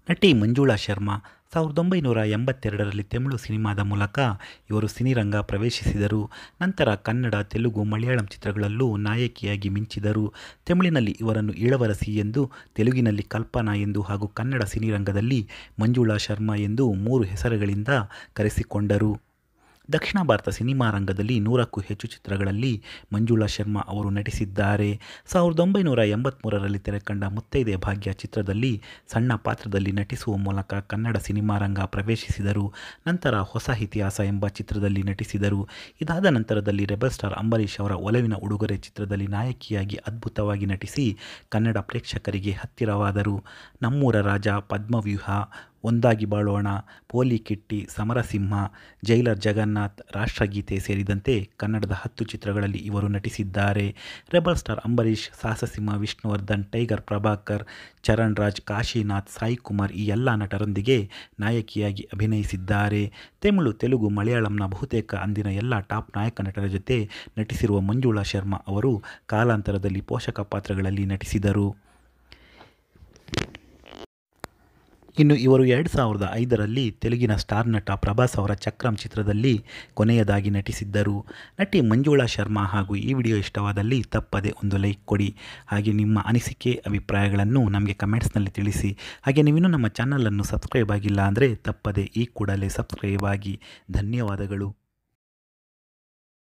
ನಟಿ ಮಂಜುಳಾ ಶರ್ಮಾ ಸಾವಿರದ ಒಂಬೈನೂರ ಎಂಬತ್ತೆರಡರಲ್ಲಿ ತಮಿಳು ಸಿನಿಮಾದ ಮೂಲಕ ಇವರು ಸಿನಿರಂಗ ಪ್ರವೇಶಿಸಿದರು ನಂತರ ಕನ್ನಡ ತೆಲುಗು ಮಲಯಾಳಂ ಚಿತ್ರಗಳಲ್ಲೂ ನಾಯಕಿಯಾಗಿ ಮಿಂಚಿದರು ತಮಿಳಿನಲ್ಲಿ ಇವರನ್ನು ಇಳವರಸಿ ಎಂದು ತೆಲುಗಿನಲ್ಲಿ ಕಲ್ಪನಾ ಎಂದು ಹಾಗೂ ಕನ್ನಡ ಸಿನಿರಂಗದಲ್ಲಿ ಮಂಜುಳಾ ಶರ್ಮಾ ಎಂದು ಮೂರು ಹೆಸರುಗಳಿಂದ ಕರೆಸಿಕೊಂಡರು ದಕ್ಷಿಣ ಭಾರತ ಸಿನಿಮಾ ರಂಗದಲ್ಲಿ ನೂರಕ್ಕೂ ಹೆಚ್ಚು ಚಿತ್ರಗಳಲ್ಲಿ ಮಂಜುಳಾ ಶರ್ಮಾ ಅವರು ನಟಿಸಿದ್ದಾರೆ ಸಾವಿರದ ಒಂಬೈನೂರ ಎಂಬತ್ತ್ಮೂರರಲ್ಲಿ ತೆರೆಕಂಡ ಮುತ್ತೈದೆ ಭಾಗ್ಯ ಚಿತ್ರದಲ್ಲಿ ಸಣ್ಣ ಪಾತ್ರದಲ್ಲಿ ನಟಿಸುವ ಮೂಲಕ ಕನ್ನಡ ಸಿನಿಮಾ ರಂಗ ಪ್ರವೇಶಿಸಿದರು ನಂತರ ಹೊಸ ಇತಿಹಾಸ ಎಂಬ ಚಿತ್ರದಲ್ಲಿ ನಟಿಸಿದರು ಇದಾದ ನಂತರದಲ್ಲಿ ರೆಬಲ್ ಸ್ಟಾರ್ ಅಂಬರೀಷ್ ಅವರ ಒಲವಿನ ಉಡುಗೊರೆ ಚಿತ್ರದಲ್ಲಿ ನಾಯಕಿಯಾಗಿ ಅದ್ಭುತವಾಗಿ ನಟಿಸಿ ಕನ್ನಡ ಪ್ರೇಕ್ಷಕರಿಗೆ ಹತ್ತಿರವಾದರು ನಮ್ಮೂರ ರಾಜ ಪದ್ಮವ್ಯೂಹ ಒಂದಾಗಿ ಬಾಳೋಣ ಪೋಲಿ ಕಿಟ್ಟಿ ಸಮರಸಿಂಹ ಜೈಲರ್ ಜಗನ್ನಾಥ್ ರಾಷ್ಟ್ರಗೀತೆ ಸೇರಿದಂತೆ ಕನ್ನಡದ ಹತ್ತು ಚಿತ್ರಗಳಲ್ಲಿ ಇವರು ನಟಿಸಿದ್ದಾರೆ ರೆಬಲ್ ಸ್ಟಾರ್ ಅಂಬರೀಷ್ ಸಾಹಸಸಿಂಹ ವಿಷ್ಣುವರ್ಧನ್ ಟೈಗರ್ ಪ್ರಭಾಕರ್ ಚರಣ್ ರಾಜ್ ಕಾಶಿನಾಥ್ ಸಾಯಿ ಕುಮಾರ್ ಈ ಎಲ್ಲ ನಟರೊಂದಿಗೆ ನಾಯಕಿಯಾಗಿ ಅಭಿನಯಿಸಿದ್ದಾರೆ ತಮಿಳು ತೆಲುಗು ಮಲಯಾಳಂನ ಬಹುತೇಕ ಅಂದಿನ ಎಲ್ಲ ಟಾಪ್ ನಾಯಕ ನಟರ ಜೊತೆ ನಟಿಸಿರುವ ಮಂಜುಳಾ ಶರ್ಮಾ ಅವರು ಕಾಲಾಂತರದಲ್ಲಿ ಪೋಷಕ ಪಾತ್ರಗಳಲ್ಲಿ ನಟಿಸಿದರು ಇನ್ನು ಇವರು ಎರಡು ಸಾವಿರದ ಐದರಲ್ಲಿ ತೆಲುಗಿನ ಸ್ಟಾರ್ ನಟ ಪ್ರಭಾಸ್ ಅವರ ಚಕ್ರಂ ಚಿತ್ರದಲ್ಲಿ ಕೊನೆಯದಾಗಿ ನಟಿಸಿದ್ದರು ನಟಿ ಮಂಜುಳಾ ಶರ್ಮಾ ಹಾಗೂ ಈ ವಿಡಿಯೋ ಇಷ್ಟವಾದಲ್ಲಿ ತಪ್ಪದೆ ಒಂದು ಲೈಕ್ ಕೊಡಿ ಹಾಗೆ ನಿಮ್ಮ ಅನಿಸಿಕೆ ಅಭಿಪ್ರಾಯಗಳನ್ನು ನಮಗೆ ಕಮೆಂಟ್ಸ್ನಲ್ಲಿ ತಿಳಿಸಿ ಹಾಗೆ ನೀವಿನ್ನೂ ನಮ್ಮ ಚಾನಲನ್ನು ಸಬ್ಸ್ಕ್ರೈಬ್ ಆಗಿಲ್ಲ ಅಂದರೆ ತಪ್ಪದೆ ಈ ಕೂಡಲೇ ಸಬ್ಸ್ಕ್ರೈಬ್ ಆಗಿ ಧನ್ಯವಾದಗಳು